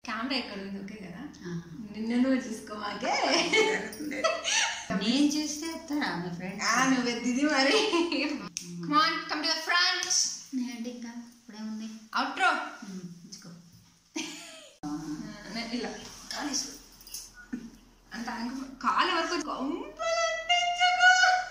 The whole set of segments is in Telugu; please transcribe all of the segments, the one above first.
కెమెరా ఎక్కడ ఉంది ఓకే కదా ఆ. నిన్న నువ్వు చూసుకోమాకే నేను చేస్తే ఎత్తారా మీ ఫ్రెండ్ ఆ, నువ్వు ఎద్దిది మరి come on come to the front నేనంటే ఇంకా ఇప్పుడేముంది అవుట్రో ఉమ్, ఇచ్చుకో ఇలా కాలు ఇసు. అంత అనుకో కాలు వరకు కొంపలంటించకు.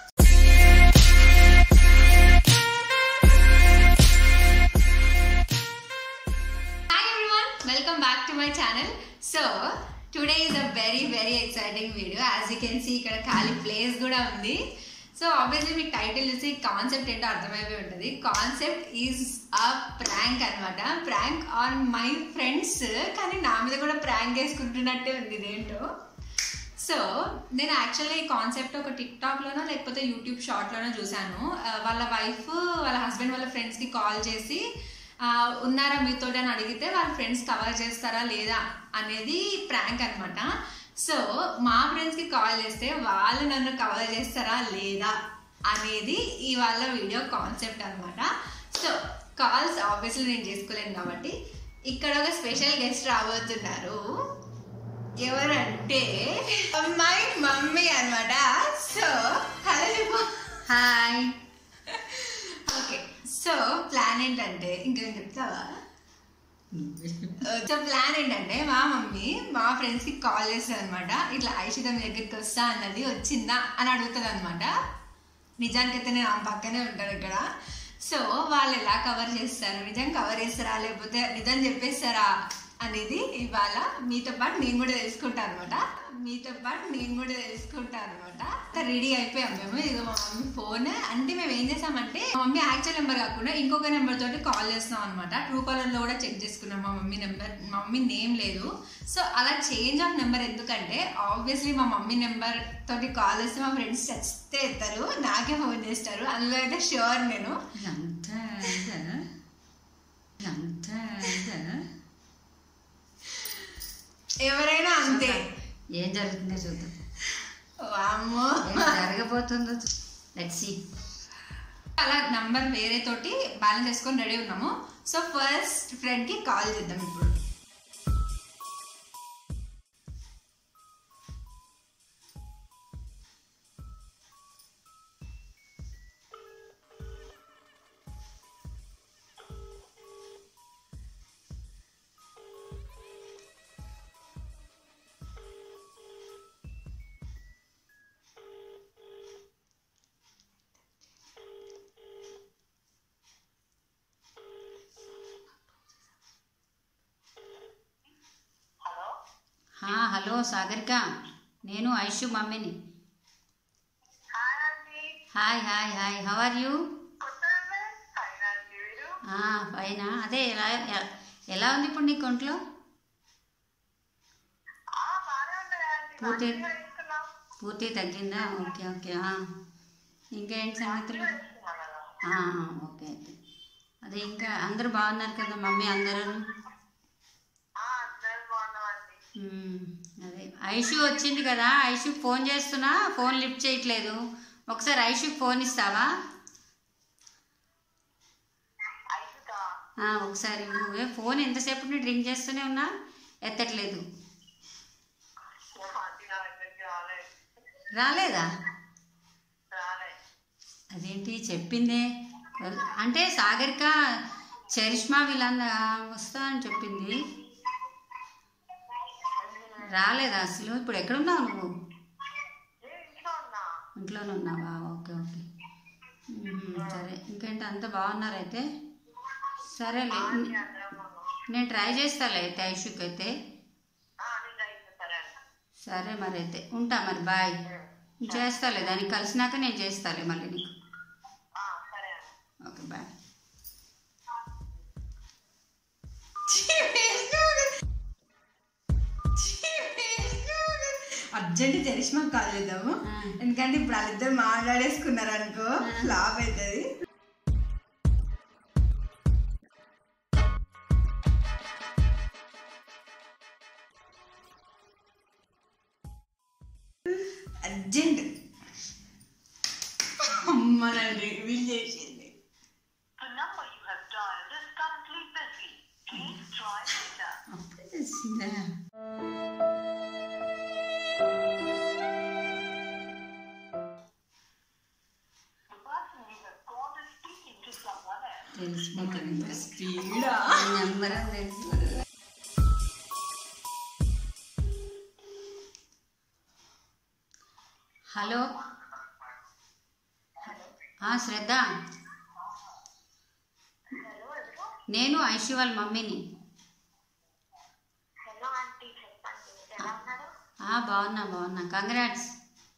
Hi everyone welcome back to my channel so today is a very very exciting video as you can see ఇక్కడ ఖాళీ ప్లేస్ కూడా ఉంది సో ఆబ్వియస్లీ మీకు టైటిల్ చూసి కాన్సెప్ట్ ఏంటో అర్థమైపోయి ఉంటుంది కాన్సెప్ట్ ఈజ్ అ ప్రాంక్ అనమాట ప్రాంక్ ఆన్ మై ఫ్రెండ్స్ కానీ నా మీద కూడా ప్రాంక్ వేసుకుంటున్నట్టే ఉంది ఇదేంటో సో నేను యాక్చువల్గా ఈ కాన్సెప్ట్ ఒక టిక్ టాక్లోనో లేకపోతే యూట్యూబ్ షార్ట్లోనో చూశాను ఆ, వాళ్ళ వైఫ్ వాళ్ళ హస్బెండ్ వాళ్ళ ఫ్రెండ్స్కి కాల్ చేసి ఆ, ఉన్నారా మీతో అని అడిగితే వాళ్ళ ఫ్రెండ్స్ కవర్ చేస్తారా లేదా అనేది ప్రాంక్ అనమాట సో మా ఫ్రెండ్స్కి కాల్ చేస్తే వాళ్ళు నన్ను కవర్ చేస్తారా లేదా అనేది ఈ వాళ్ళ వీడియో కాన్సెప్ట్ అనమాట సో కాల్స్ ఆబ్వియస్లీ నేను చేసుకోలేను కాబట్టి ఇక్కడ ఒక స్పెషల్ గెస్ట్ రాబోతున్నారు ఎవరంటే మై మమ్మీ అన్నమాట సో హలో చెప్పు హాయ్ ఓకే సో ప్లాన్ ఏంటంటే ఇంకేం చెప్తావా సో ప్లాన్ ఏంటంటే మా మమ్మీ మా ఫ్రెండ్స్ కి కాల్ చేస్తుంది అనమాట ఇట్లా ఐషిత మీ దగ్గరికి వస్తా అన్నది వచ్చిందా అని అడుగుతుంది అనమాట నిజానికైతే నేను ఆమె పక్కనే ఉంటాను ఇక్కడ సో వాళ్ళు ఎలా కవర్ చేస్తారు నిజం కవర్ చేస్తారా లేకపోతే నిజం చెప్పేస్తారా అనేది ఇవాళ మీతో పాటు నేను కూడా తెలుసుకుంటాను అనమాట మీతో పాటు నేను కూడా తెలుసుకుంటాను అనమాట రెడీ అయిపోయాం మేము ఇది మా మమ్మీ ఫోన్ అంటే మేము ఏం చేసామంటే మా మమ్మీ యాక్చువల్ నెంబర్ కాకుండా ఇంకొక నెంబర్ తోటి కాల్ చేస్తున్నాం అనమాట ట్రూ కాలర్ లో కూడా చెక్ చేసుకున్నాం మా మమ్మీ నెంబర్ మా మమ్మీ నేమ్ లేదు సో అలా చేంజ్ ఆఫ్ నెంబర్ ఎందుకంటే ఆబ్వియస్లీ మా మమ్మీ నెంబర్ తోటి కాల్ చేస్తే మా ఫ్రెండ్స్ చచ్చితే ఎత్తారు నాకే ఫోన్ చేస్తారు అందులో అయితే షూర్ నేను ఇదంతా ఇదా? ఇదంతా ఇదా? ఎవరైనా అంతే ఏం జరుగుతుందో చూద్దాం వామ్మో ఏం జరగబోతుందో లెట్స్ సీ అలా నంబర్ వేరే తోటి బ్యాలెన్స్ చేసుకొని రెడీ ఉన్నాము సో ఫస్ట్ ఫ్రెండ్ కి కాల్ చేద్దాం ఇప్పుడు హా హలో సాగరిక నేను ఐషు మమ్మీని hi hi hi how are you పైన అదే ఎలా ఎ- ఎలా ఉంది ఇప్పుడు నీకు ఒంట్లో పూర్తి పూర్తి తగ్గిందా ఓకే ఓకే ఆ. ఇంకేంటి సంగతులు ఆ, ఆ, ఓకే అయితే అదే ఇంకా అందరూ బాగున్నారు కదా మమ్మీ అందరూ మ్మ్. అదే ఐషు వచ్చింది కదా ఐషు ఫోన్ చేస్తున్నా ఫోన్ లిఫ్ట్ చేయట్లేదు ఒకసారి ఐషుకి ఫోన్ ఇస్తావా ఆ, ఒకసారి నువ్వే ఫోన్ ఎంతసేపు నుండి రింగ్ చేస్తూనే ఉన్నా ఎత్తట్లేదు రాలేదా అదేంటి చెప్పిందే అంటే సాగరిక చరిష్మా వీళ్ళందా వస్తా అని చెప్పింది రాలేదా అసలు ఇప్పుడు ఎక్కడున్నావు నువ్వు ఇంట్లోనే ఉన్నావా ఓకే ఓకే మ్మ్, సరే ఇంకేంటి అంత బాగున్నారైతే సరేలే నేను ట్రై చేస్తాలే అయితే ఐషుకి అయితే సరే మరి అయితే ఉంటా మరి బాయ్ చేస్తాలే దానికి కలిసినాక నేను చేస్తాలే మళ్ళీ నీకు okay bye urgent Charishma call చేద్దాము ఆ. ఎందుకంటే ఇప్పుడు వాళ్ళిద్దరు మాట్లాడేసుకున్నారు అనుకో ఫ్లాప్ అవుతుంది అర్జెంట్ అమ్మ నన్ను రివీల్ చేసింది The number you have dialed is currently busy. Please try later. అప్పుడే తెలిసిందా తెలిసిపోతుంది స్పీడా నెంబర్ తెలుసు హలో ఆ, శ్రద్ధ నేను ఐషు వాళ్ళ మమ్మీని హలో ఆంటీ చెప్పండి ఎలా ఉన్నారు ఆ, బాగున్నా బాగున్నా కంగ్రాట్స్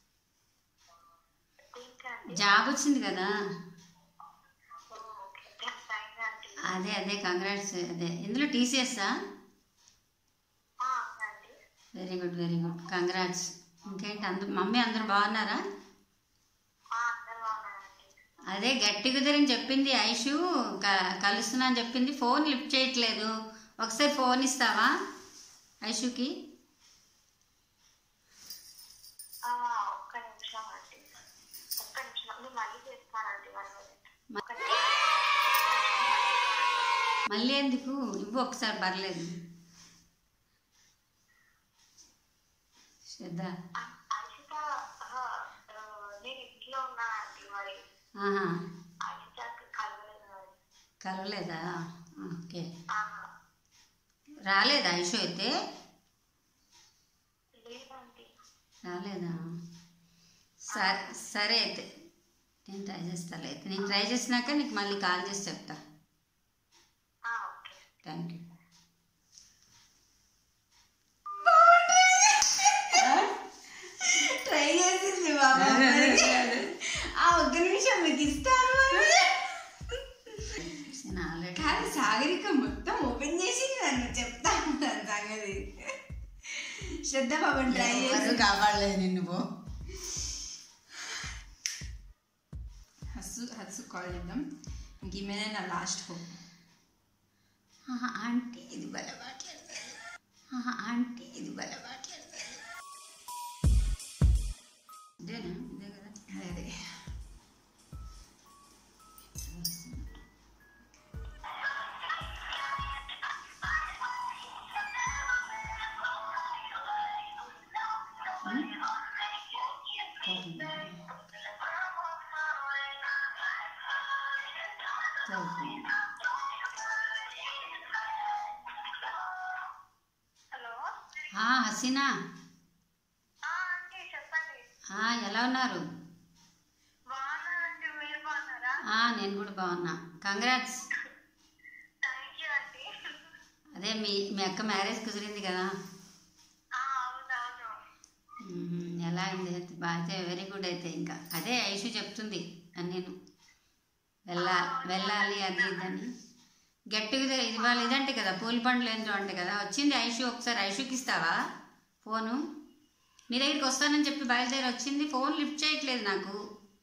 ఏంటండి జాబ్ వచ్చింది కదా ఓకే థ్యాంక్స్ ఆంటీ అదే అదే కంగ్రాట్స్ అదే ఇందులో టీసీఎస్సా అవునండి very good very good congrats ఇంకేంటి అందరు మమ్మీ అందరు బాగున్నారా అందరు బాగున్నారండి అదే గట్టి కుదిరని చెప్పింది ఐషు క- కలుస్తున్నా అని చెప్పింది ఫోన్ లిఫ్ట్ చేయట్లేదు ఒకసారి ఫోన్ ఇస్తావా ఐషుకి ఆ, ఒక్క నిమిషం అండి ఒక్క నిమిషం నేను మళ్ళీ చేస్తానండి వన్ మినిట్ ఒక్క నిమిషం. మళ్ళీ ఎందుకు ఇవ్వు ఒకసారి పర్లేదు శ్రద్ధ ఆ, అర్షిత ఆ, ఆ, నేను ఇంట్లో ఉన్నా ఆంటీ మరి ఆహా అర్షితకి కలవలేదు మరి. కలవలేదా ఓకే ఆ, రాలేదా ఐషు అయితే లేదండి రాలేదా సరే సరే అయితే నేను ట్రై చేస్తాను అయితే నేను ట్రై చేసినాక నీకు మళ్ళీ కాల్ చేసి చెప్తా ఆ, ఓకే థ్యాంక్ యూ ట్రై చేసింది బాబా ఆ ఒక్క నిమిషం మీకు ఇస్తాను అని. ఆల్రెడీ కానీ సాగరిక మొత్తం ఓపెన్ చేసింది నన్ను చెప్తాను దాని సంగతి శ్రద్ధ బాబు ట్రై చేసి కాపాడలేదు నిన్ను పో హస్సు హస్సు కాల్ చేద్దాం ఇంక ఈమెనే నా లాస్ట్ హోప్ ఆహా, ఆంటీ ఇది భలే మాట్లాడతారు ఆహా, ఆంటీ ఇది భలే మాట్లాడతారు ఇదేనా ఇదే కదా అదే చదువుకుంటా. హలో ఆ, హసీనా ఆ, ఆంటీ చెప్పండి ఆ, ఎలా ఉన్నారు బాగున్నా ఆంటీ మీరు బాగున్నారా ఆ, నేను కూడా బాగున్నా కంగ్రాట్స్ థ్యాంక్ యూ ఆంటీ అదే మీ మీ అక్క మ్యారేజ్ కుదిరింది కదా ఆ, అవునవును మ్మ్, ఎలా అయింది అయితే బా- అయితే వెరీ గుడ్ అయితే ఇంకా అదే ఐషు చెప్తుంది అని నేను వెళ్ళా వెళ్ళాలి అది ఇదని గట్టిగా ఇది వాళ్ళు ఇదంటే కదా పూల పండ్లు ఏంటో అంటే కదా వచ్చింది ఐషు ఒకసారి ఐషుకి ఇస్తావా ఫోను నీ దగ్గరికి వస్తానని చెప్పి బయలుదేరి వచ్చింది ఫోన్ లిఫ్ట్ చేయట్లేదు నాకు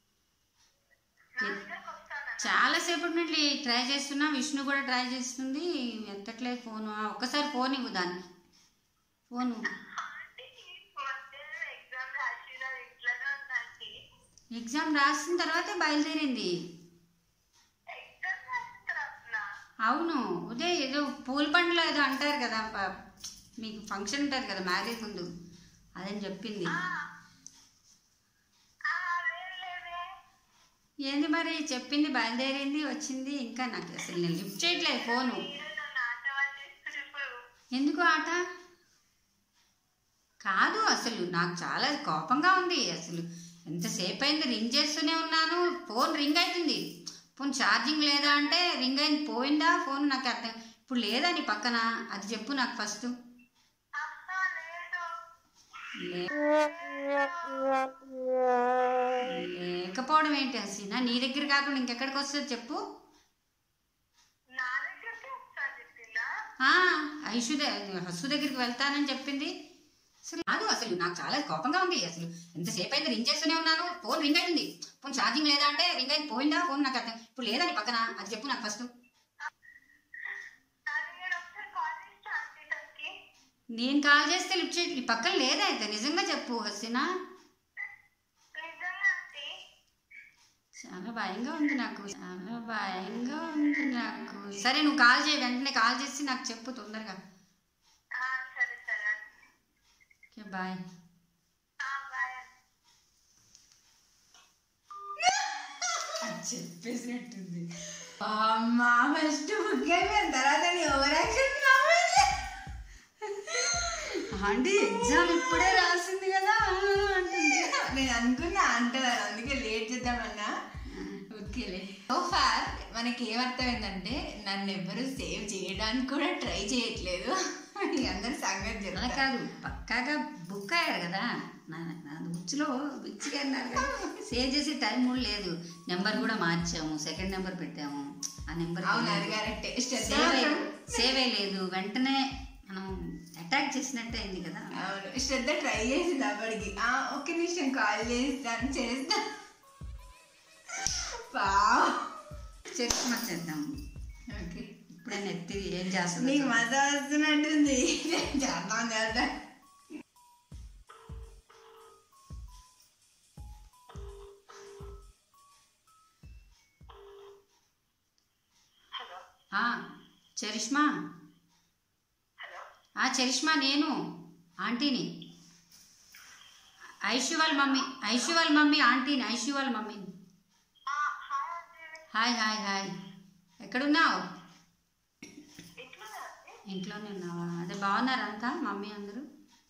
నా దగ్గరకు వస్తాను చాలాసేపటి నుండి ట్రై చేస్తున్నా విష్ణు కూడా ట్రై చేస్తుంది ఎత్తట్లేదు ఫోను ఆ, ఒక్కసారి ఫోన్ ఇవ్వు దానికి ఫోను ఆంటీ మధ్యాహ్నం ఎగ్జామ్ రాసిన ఇంట్లోనే ఉందండి ఎగ్జామ్ రాసిన తర్వాతే బయలుదేరింది ఎగ్జామ్ రాసిన తర్వాత అవును ఉదయ్ ఏదో పూల పండ్లు ఏదో అంటారు కదా ప- మీకు ఫంక్షన్ ఉంటుంది కదా మ్యారేజ్ ముందు అదని చెప్పింది లేదే ఏంది మరి చెప్పింది బయలుదేరింది వచ్చింది ఇంకా నాకు అసలు నేను లిఫ్ట్ చేయట్లేదు ఫోను మీరు నన్ను ఆట పట్టిస్తారు ఇప్పుడు ఎందుకు ఆట కాదు అసలు నాకు చాలా కోపంగా ఉంది అసలు ఎంతసేపు అయింది రింగ్ చేస్తూనే ఉన్నాను ఫోన్ రింగ్ అవుతుంది ఫోన్ ఛార్జింగ్ లేదా అంటే రింగ్ అయింది పోయిందా ఫోన్ నాకు అర్థం ఇప్పుడు లేదా నీ పక్కన అది చెప్పు నాకు ఫస్ట్ అస్సా లేదు లేకపోవడం ఏంటి హసీనా నీ దగ్గర కాకుండా ఇంకెక్కడికి వస్తుంది చెప్పు నా దగ్గరికి వస్తా చెప్పిందా ఆ, ఐషు ద- హస్సు దగ్గరికి వెళ్తానని చెప్పింది అసలు కాదు అసలు నాకు చాలా కోపంగా ఉంది అసలు ఎంతసేపు అయితే రింగ్ చేస్తూనే ఉన్నాను ఫోన్ రింగ్ అయింది ఫోన్ ఛార్జింగ్ లేదా అంటే రింగ్ అయింది పోయిందా ఫోన్ నాకు అర్థం ఇప్పుడు లేదా నీ పక్కన అది చెప్పు నాకు ఫస్ట్ అది నేను ఒకసారి కాల్ చేస్తా ఆంటీ తనకి నేను కాల్ చేస్తే లిఫ్ట్ చేయ నీ పక్కన లేదా అయితే నిజంగా చెప్పు హసీనా నిజంగా ఆంటీ చాలా భయంగా ఉంది నాకు చాలా భయంగా ఉంది నాకు సరే నువ్వు కాల్ చేయి వెంటనే కాల్ చేసి నాకు చెప్పు తొందరగా ఆ, సరే బాయ్ చెప్పేసినట్టుంది అమ్మా ఫస్ట్ బుక్ అయిపోయిన తర్వాత నీ ఓవర్ యాక్షన్ ఆంటీ ఎగ్జామ్ ఇప్పుడే రాసింది కదా అంటుంది నేను అనుకున్నా అంటదాను అందుకే లేట్ చేద్దామన్నా ఓకేలే సో ఫార్ మనకి ఏమర్థమైందంటే నన్ను ఎవరు సేవ్ చేయడానికి కూడా ట్రై చేయట్లేదు మీ అందరి సంగతి అలా చెప్తా కాదు పక్కాగా బుక్ అయ్యారు కదా నా నా బుక్స్లో బిచ్చిగా అన్నారు కదా సేవ్ చేసే టైం కూడా లేదు నెంబర్ కూడా మార్చాము సెకండ్ నెంబర్ పెట్టాము ఆ నెంబర్ అవును అది కరెక్టే సేవ్ సేవ్ లేదు వెంటనే మనం అటాక్ చేసినట్టు అయింది కదా అవును శ్రద్ధ ట్రై చేసింది అప్పటికి ఆ, ఒక్క నిమిషం కాల్ చేస్తాను చేస్తా పావ్ చెక్ చేద్దాం ఓకే ఇప్పుడే నెత్తి ఏం చేస్తుంది నీకు మజా వస్తున్నట్టుంది చేద్దాం చేద్దాం హలో ఆ, చరిష్మా హలో ఆ చరిష్మా నేను ఆంటీని ఐషు వాళ్ళ మమ్మీ ఐషు వాళ్ళ మమ్మీ ఆంటీని ఐషు వాళ్ళ మమ్మీ హాయ్ అండి హాయ్ హాయ్ హాయ్ ఎక్కడున్నావు ఇంట్లోనే అండి ఇంట్లోనే ఉన్నావా అదే బాగున్నారా అంతా మమ్మీ అందరూ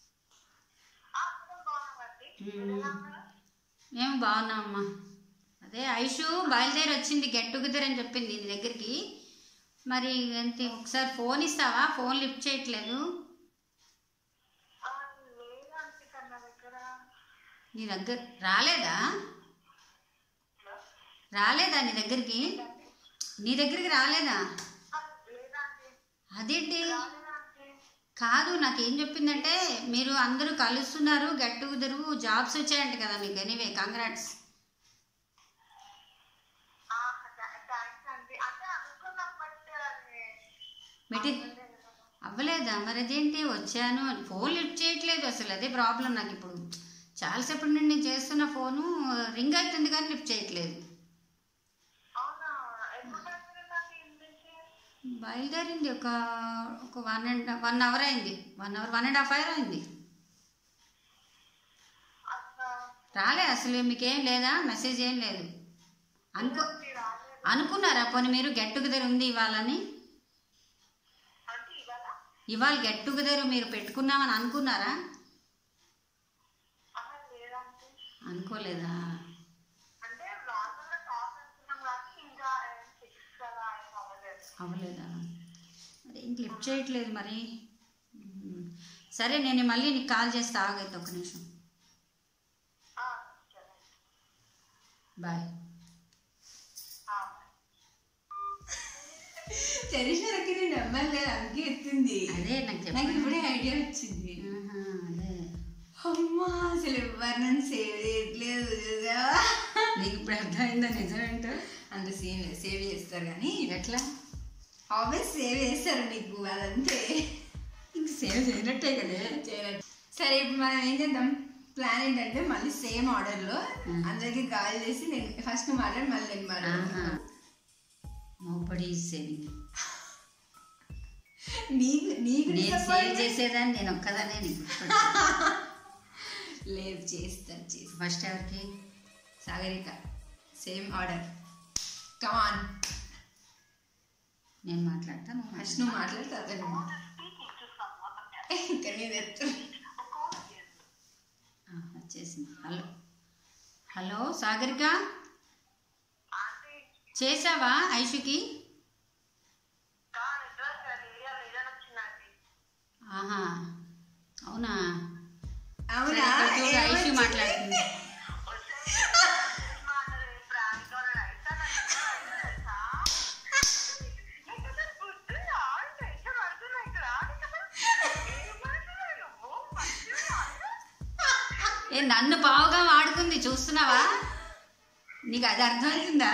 అందరం బాగున్నామండి మీరు ఎలా ఉన్నారు? మేము బాగున్నామమ్మా అదే ఐషు బయలుదేరి వచ్చింది గెట్ టుగెదర్ అని చెప్పింది నీ దగ్గరికి మరి ఎంత ఒకసారి ఫోన్ ఇస్తావా ఫోన్ లిఫ్ట్ చేయట్లేదు ఆ, లేదండి తన దగ్గర నీ దగ్గర రాలేదా హలో రాలేదా నీ దగ్గరికి నీ దగ్గరికి రాలేదా ఆ, లేదండి అదేంటి రాలేదండి కాదు నాకేం చెప్పిందంటే మీరు అందరూ కలుస్తున్నారు గెట్ టుగెదరు జాబ్స్ వచ్చాయంట కదా మీకు ఎనీవే కంగ్రాట్స్ ఆ, థా- థాంక్స్ అండి అంటే అనుకున్నాం బట్ అది మెటీ అవ్వలేదా మరి అదేంటి వచ్చాను ఫోన్ లిఫ్ట్ చేయట్లేదు అసలు అదే ప్రాబ్లం నాకు ఇప్పుడు చాలాసేపటి నుండి నేను చేస్తున్న ఫోను రింగ్ అవుతుంది కానీ లిఫ్ట్ చేయట్లేదు అవునా ఎప్పుడు బయలుదేరిందండి ఇంటి నుంచి బయలుదేరింది ఒక ఒక వన్ అండ్ వన్ అవర్ అయింది one hour one and half hour అయింది అట్లా రాలే అసలు మీకేం లేదా మెసేజ్ ఏం లేదు అనుకో రాలేదు అనుకున్నారా పోనీ మీరు గెట్ టుగెదర్ ఉంది ఇవ్వాలని అంటే ఇవాళ ఇవాళ గెట్ టుగెదర్ మీరు పెట్టుకున్నామని అనుకున్నారా ఆహా, లేదండి అనుకోలేదా అంటే నార్మల్గా టాక్ అనుకున్నాం కానీ ఇంకా ఫిక్స్ కదా ఏం అవ్వలేదు అవ్వలేదా అదే ఇంక లిఫ్ట్ చేయట్లేదు మరి మ్మ్. సరే నేను మళ్ళీ నీకు కాల్ చేస్తా ఆగైతే ఒక నిమిషం ఆ, సరే బాయ్ ఆ. చరిష్మాకి నేను నమ్మలేదు అందుకే ఎత్తుంది అదే నాకు నాకు చెప్పండి ఇప్పుడే ఐడియా వచ్చింది ఆహా, అదే అమ్మా అసలు ఎవరు నన్ను సేవ్ చేయట్లేదు చూసావా నీకు ఇప్పుడు అర్థమైందా నిజమేంటో అంత సీన్ సేవ్ చేస్తారు కానీ ఎట్లా ఆబ్వియస్ సేవ్ చేస్తారు నీకు అదంతే ఇంక సేవ్ చేయనట్టే కదే చేయలేదు. సరే ఇప్పుడు మనం ఏం చేద్దాం ప్లాన్ ఏంటంటే మళ్ళీ సేమ్ ఆర్డర్లో Hmm. అందరికి కాల్ చేసి నేను ఫస్ట్ నువ్వు మాట్లాడి మళ్ళీ నేను మాట్లాడతాను నోబడి సేవింగ్ నీకు నీకు నేను సేవ్ disappointment- చేసేదాన్ని నేను ఒక్కదానే నీకు లేదు చేస్తాను చేస్తాను ఫస్ట్ ఎవరికి సాగరిక సేమ్ ఆర్డర్ కమాన్ నేను మాట్లాడతాను నువ్వు ఫస్ట్ నువ్వు మాట్లాడితే అతను Speaking to someone. ఇక్కడ నీ తెచ్చు A call again. ఆ, వచ్చేసింది హలో హలో సాగరిక ఆంటీ చేసావా ఐషుకి ఆ, నిద్ర ఏరియా లేదని వచ్చిందండి ఆహా అవునా అవునా సరే, ఇక్కడ చూడు, ఐషు ఏమొచ్చింది? మాట్లాడుతుంది ఏ నన్ను పావుగా వాడుకుంది చూస్తున్నావా నీకు అది అర్థమవుతుందా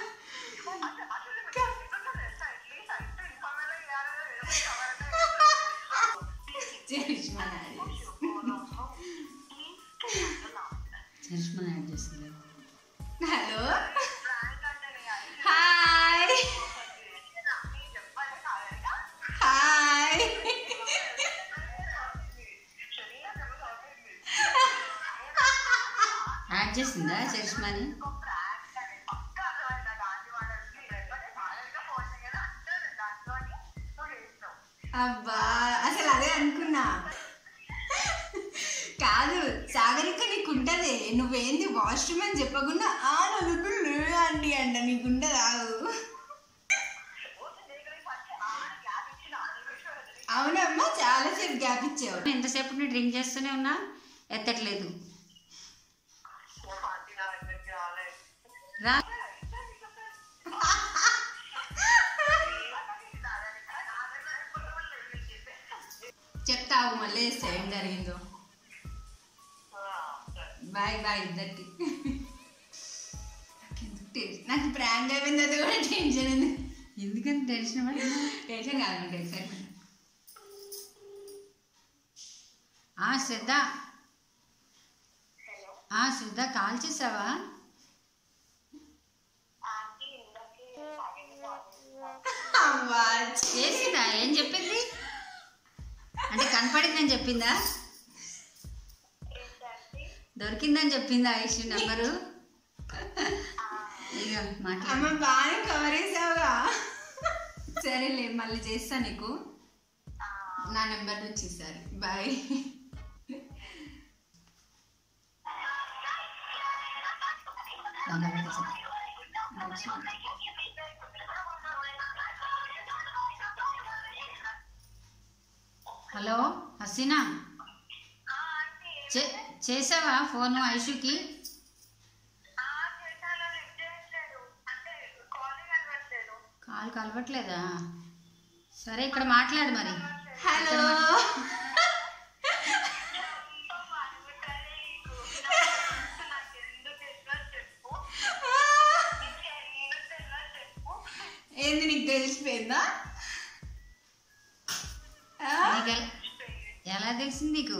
చరిష్మా నాది. చరిష్మని యాడ్ చేసింది హలో హాయ్ హాయ్ యాడ్ చేసిందా చరిష్మాని ఇంకో ప్రాంక్ అని పక్క అర్థమైంది నాకు ఆంటీ వాళ్ళకి లేకపోతే మామూలుగా ఫోన్ చేయగానే అంటారు దాంట్లోని నువ్వు చేస్తావు అబ్బా అసలు అదే అనుకున్నా కాదు సాగరిక నీకుంటది నువ్వేంది వాష్రూమ్ అని చెప్పకుండా ఆ నలుపు అండి అంట నీకుంటది ఆగు అవునమ్మా చాలాసేపు గ్యాప్ ఇచ్చావు ఎంతసేపు నువ్వు డ్రింక్ చేస్తూనే ఉన్నా ఎత్తట్లేదు రా చెప్తావు మళ్ళీ వేస్తే ఏం జరిగిందో బాయ్ బాయ్ ఇద్దరికి నాకెందుకు టెన్- నాకు ప్రాంక్ అయిపోయింది అది కూడా టెన్షన్ ఉంది ఎందుకని టెన్షన్ పడి టెన్షన్ కాదు టెన్షన్ ఆ శ్రద్ధ ఆ శ్రద్ధ కాల్ చేసావా అమ్మా చేసిందా ఏం చెప్పింది అంటే కనపడిందని చెప్పిందా దొరికిందని చెప్పిందా ఐషు నెంబరు ఇక మాట్లాడు అమ్మ బాగానే కవర్ చేసావుగా సరేలే మళ్ళీ చేస్తా నీకు నా నెంబర్ నుంచి ఇస్తారు బాయ్ దండం పెట్టేసి. హలో హసీనా చే- చేసావా ఫోను ఐషుకి కాల్ కలవట్లేదా సరే ఇక్కడ మాట్లాడు మరి హలో ఏంది నీకు తెలిసిపోయిందా ఆ? నీకు ఎల- ఎలా తెలిసింది నీకు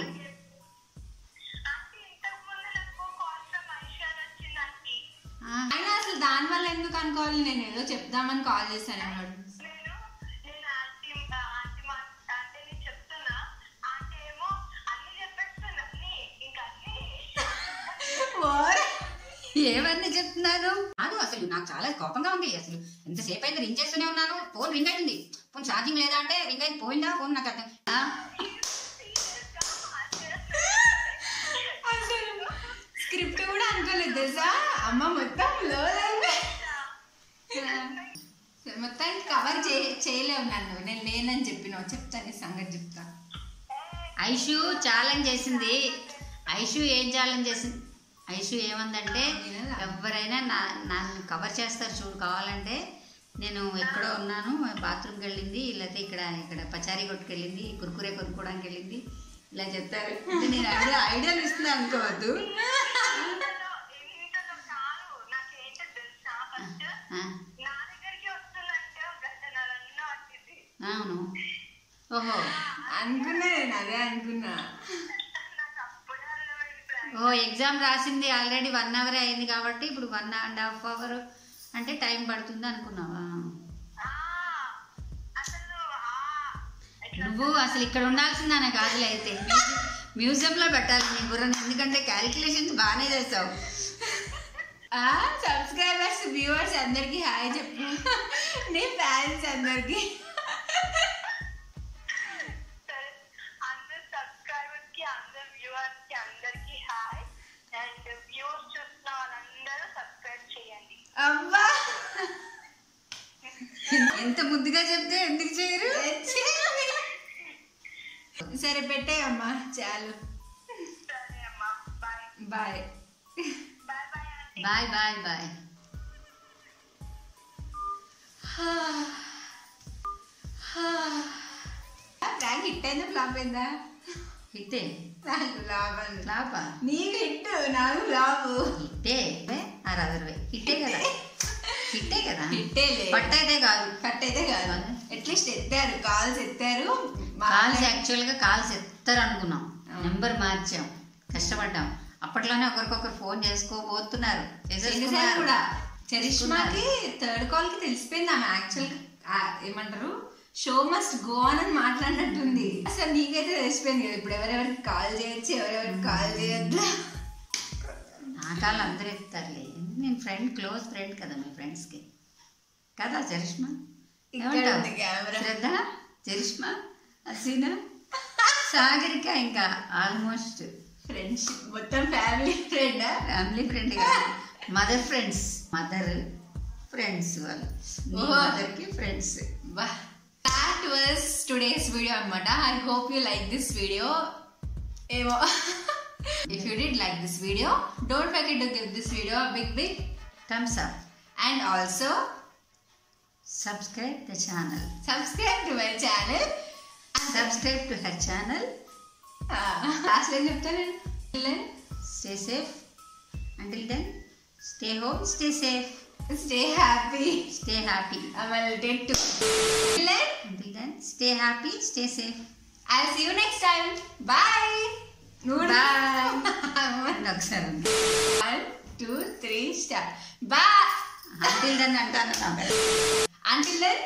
ఆ, అయినా అసలు దాని వల్ల ఎందుకు అనుకోవాలి నేను ఏదో చెప్దామని కాల్ చేశాను అన్నాడు నేను నేను ఆంటీ ఆంటీ మా అంటే నేను చెప్తున్నా ఆంటీ ఏమో అన్ని చెప్పేస్తున్నా అన్ని ఇంకా అన్ని ఓయ్. ఏమని చెప్తున్నాను కాదు అసలు నాకు చాలా కోపంగా ఉంది అసలు ఎంతసేపు అయింది రింగ్ చేస్తూనే ఉన్నాను ఫోన్ రింగ్ అయింది ఫోన్ ఛార్జింగ్ లేదా అంటే రింగ్ అయింది పోయిందా ఫోన్ నాకు అర్థం ఆ? అసలు స్క్రిప్ట్ కూడా అనుకోలేదు తెలుసా అమ్మ మొత్తం లో మొత్తానికి కవర్ చే చేయలేవు నన్ను నేను లేనని చెప్పినావు చెప్తాను ఈ సంగతి చెప్తా ఐషు ఛాలెంజ్ చేసింది ఐషు ఏం ఛాలెంజ్ చేసింది ఐషు ఏమందంటే ఎవరైనా నా నన్ను కవర్ చేస్తారు చూడు కావాలంటే నేను ఎక్కడో ఉన్నాను బాత్రూమ్కి వెళ్ళింది లేకపోతే ఇక్కడ ఇక్కడ పచారీ కొట్టుకెళ్ళింది కుర్కురే కొనుక్కోవడానికి వెళ్ళింది ఇలా చెప్తారు అంటే నేను ఐడియా ఐడియాలు ఇస్తున్నా అనుకోవద్దు ఇంతలో ఇంతలో కాదు నాకేంటో తెలుసా ఫస్ట్ ఆ, నా దగ్గరికి వస్తుందంటే ఒక గంటన్నరన్నో వచ్చింది అవును ఓహో అనుకున్నా నేను అదే అనుకున్నా నాకు అప్పుడే అర్థమైంది ప్రాంక్. ఓ ఎగ్జామ్ రాసింది ఆల్రెడీ వన్ అవర్ అయింది కాబట్టి ఇప్పుడు వన్ అండ్ హాఫ్ అవర్ అంటే టైం పడుతుంది అనుకున్నావా ఆ, అసలు ఆ, ఎట్లా నువ్వు అసలు ఇక్కడ ఉండాల్సిందానే కాదులే అయితే మ్యూజియం- మ్యూజియంలో పెట్టాలి నీ బుర్రని ఎందుకంటే క్యాలిక్యులేషన్స్ బాగానే చేసావు ఆ సబ్స్క్రైబర్స్ వ్యూవర్స్ అందరికి హాయ్ చెప్పు నీ ఫ్యాన్స్ అందరికి సరే అందరు సబ్స్క్రైబర్స్ కి అందరు వ్యూవర్స్ కి అందరికి హాయ్ అండ్ వ్యూస్ చూస్తున్న వాళ్ళందరూ సబ్స్క్రైబ్ చేయండి అబ్బా ఎంత ముద్దుగా చెప్తే ఎందుకు చేయరు సరే పెట్టేయమ్మా చాలు సరే అమ్మా bye bye bye bye aunty bye bye bye prank hit అయిందా ఫ్లాప్ అయిందా హిట్టే నాకు లాభం అంది. లాపా నీకు హిట్ నాకు లాభు హిట్టే ఆరు అరవై హిట్టే కదా హిట్టే కదా హిట్టేలే పట్ట అయితే కాదు కట్ అయితే కాదు అట్లీస్ట్ ఎత్తారు కాల్స్ ఎత్తారు కాల్స్ యాక్చువల్గా కాల్స్ ఎత్తారు అనుకున్నాం నెంబర్ మార్చాం కష్టపడ్డాం అప్పట్లోనే ఒకరికొకరు ఫోన్ చేసుకోబోతున్నారు చేసేసారు చేసేసుకున్నారు. కూడా చరిష్మాకి థర్డ్ కాల్ కి తెలిసిపోయింది ఆమె యాక్చువల్ ఏమంటారు షో మస్ట్ గో అని మాట్లాడినట్టుంది అసలు నీకైతే తెలిసిపోయింది కదా ఇప్పుడు ఎవరెవరికి కాల్ చేయొచ్చు ఎవరెవరికి కాల్ చేయొద్దు నా కాళ్ళు అందరూ ఎత్తారులే నేను ఫ్రెండ్ క్లోజ్ ఫ్రెండ్ కదా మీ ఫ్రెండ్స్కి కదా చరిష్మా ఇక్కడ ఏమంటావ్? ఉంది కెమెరా. శ్రద్ధ చరిష్మా హసీనా సాగరిక ఇంకా ఆల్మోస్ట్ ఫ్రెండ్షిప్ మొత్తం ఫ్యామిలీ ఫ్రెండ్ ఫ్యామిలీ ఫ్రెండ్ కదా మదర్ ఫ్రెండ్స్ మదర్ ఫ్రెండ్స్ వాళ్ళు ఓహో. మదర్కి friends that was today's video అనమాట I hope you like this video ఏమో if you did like this video don't forget to give this video big big thumbs up and also subscribe the channel subscribe to my channel subscribe to her channel last ఏం చెప్తానండి stay safe until then stay home stay safe stay happy stay happy మళ్ళీ take two until then stay happy stay safe I see you next time bye నువ్వు బాయ్ ఒకసారి one two three star bye until then అంటాను until then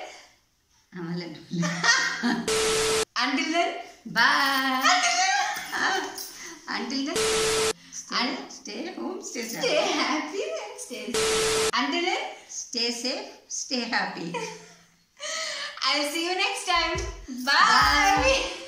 until then bye until then stay home stay stay safe happy stay until then stay safe stay happy I see you next time bye